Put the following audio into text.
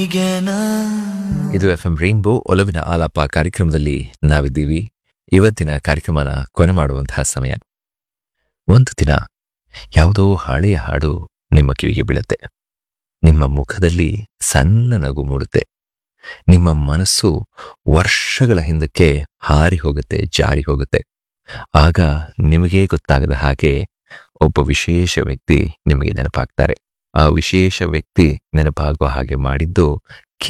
ಇದು F M rainbow ಒಲವಿನ ಆಲಾಪ ಕಾರ್ಯಕ್ರಮದಲ್ಲಿ ನಾವಿದ್ದೀವಿ ಇವತ್ತಿನ ಕಾರ್ಯಕ್ರಮನ ಕೊನೆ ಮಾಡುವಂತಹ ಸಮಯ ಒಂದು ದಿನ ಯಾವುದೋ ಹಳೆಯ ಹಾಡು ನಿಮ್ಮ ಕಿವಿಗೆ ಬೀಳುತ್ತೆ ನಿಮ್ಮ ಮುಖದಲ್ಲಿ ಸಣ್ಣ ನಗು ಮೂಡುತ್ತೆ ನಿಮ್ಮ ಮನಸ್ಸು ವರ್ಷಗಳ ಹಿಂದಕ್ಕೆ ಹಾರಿ ಹೋಗುತ್ತೆ ಜಾರಿ ಹೋಗುತ್ತೆ ಆಗ ನಿಮಗೇ ಗೊತ್ತಾಗದ ಹಾಗೆ ಒಬ್ಬ ವಿಶೇಷ ವ್ಯಕ್ತಿ ನಿಮಗೆ ನೆನಪಾಗ್ತಾರೆ ಆ ವಿಶೇಷ ವ್ಯಕ್ತಿ ನೆನಪಾಗುವ ಹಾಗೆ ಮಾಡಿದ್ದು